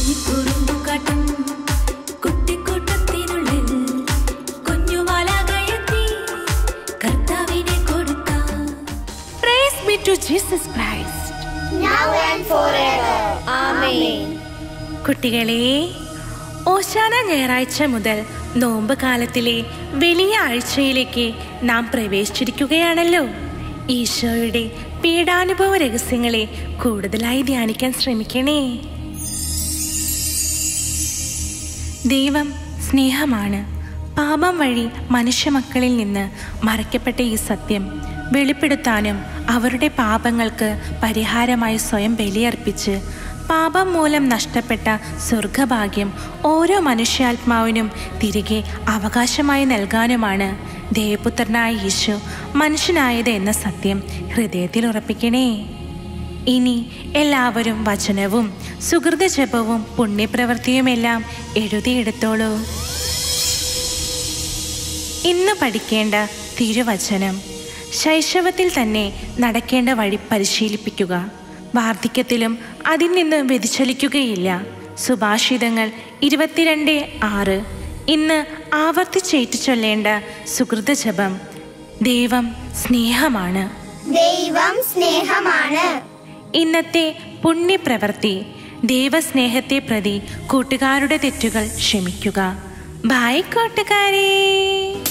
കുഞ്ഞിക്കുറുമ്പുകാട്ടും കുട്ടിക്കൂട്ടത്തിനുള്ളിൽ കുഞ്ഞുമാലാകയെത്തി കർത്താവിനെ കൊടുക്കാം Praise be to Jesus Christ. now and forever. Amen. കുട്ടികളെ ഓശാന ഞായറാഴ്ച മുതൽ നോമ്പ് കാലത്തിലെ വലിയ ആഴ്ചയിലേക്ക് നാം പ്രവേശിച്ചിരിക്കുകയാണല്ലോ ഈശോയുടെ പീഡാനുഭവ രഹസ്യങ്ങളെ കൂടുതലായി ധ്യാനിക്കാൻ ശ്രമിക്കണേ ദൈവം സ്നേഹമാണ് പാപം വഴി മനുഷ്യമക്കളിൽ നിന്ന് മറയ്ക്കപ്പെട്ട ഈ സത്യം വെളിപ്പെടുത്താനും അവരുടെ പാപങ്ങൾക്ക് പരിഹാരമായി സ്വയം ബലിയർപ്പിച്ച് പാപം മൂലം നഷ്ടപ്പെട്ട സ്വർഗഭാഗ്യം ഓരോ മനുഷ്യാത്മാവിനും തിരികെ അവകാശമായി നൽകാനുമാണ് ദേവപുത്രനായ യേശു മനുഷ്യനായത് എന്ന സത്യം ഹൃദയത്തിൽ ഉറപ്പിക്കണേ ഇനി എല്ലാവരും വചനവും സുഹൃത ജപവും പുണ്യപ്രവൃത്തിയുമെല്ലാം എഴുതിയെടുത്തോളൂ ഇന്ന് പഠിക്കേണ്ട തിരുവചനം ശൈശവത്തിൽ തന്നെ നടക്കേണ്ട വഴി പരിശീലിപ്പിക്കുക വാർദ്ധക്യത്തിലും അതിൽ നിന്ന് വ്യതിചലിക്കുകയില്ല സുഭാഷിതങ്ങൾ ഇരുപത്തിരണ്ട് ആറ് ഇന്ന് ആവർത്തിച്ചേറ്റു ചൊല്ലേണ്ട സുഹൃത ജപം ദൈവം സ്നേഹമാണ് ദൈവം സ്നേഹമാണ് ഇന്നത്തെ പുണ്യപ്രവൃത്തി ദൈവസ്നേഹത്തെ പ്രതി കൂട്ടുകാരുടെ തെറ്റുകൾ ക്ഷമിക്കുക ബായ് കൂട്ടുകാരേ